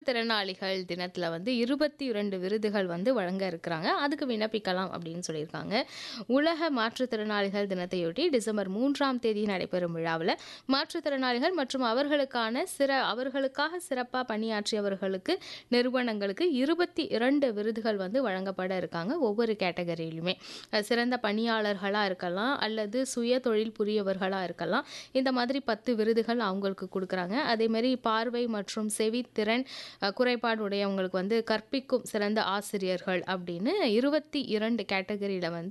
மாற்றுத்திறனாளிகள் தினத்தில் வந்து இருபத்தி இரண்டு விருதுகள் வந்து வழங்க இருக்கிறாங்க அதுக்கு விண்ணப்பிக்கலாம் அப்படின்னு சொல்லியிருக்காங்க உலக மாற்றுத்திறனாளிகள் தினத்தையொட்டி டிசம்பர் மூன்றாம் தேதி நடைபெறும் விழாவில் மாற்றுத்திறனாளிகள் மற்றும் அவர்களுக்கான சிற அவர்களுக்காக சிறப்பாக பணியாற்றியவர்களுக்கு நிறுவனங்களுக்கு இருபத்தி இரண்டு விருதுகள் வந்து வழங்கப்பட இருக்காங்க ஒவ்வொரு கேட்டகரியிலுமே அஹ் சிறந்த பணியாளர்களாக இருக்கலாம் அல்லது சுய தொழில் புரியவர்களாக இருக்கலாம் இந்த மாதிரி பத்து விருதுகள் அவங்களுக்கு கொடுக்குறாங்க அதேமாரி பார்வை மற்றும் செவித்திறன் அஹ், குறைபாடு உடையவங்களுக்கு வந்து கற்பிக்கும் சிறந்த ஆசிரியர்கள் அப்படின்னு இருபத்தி இரண்டு கேட்டகரியில் வந்து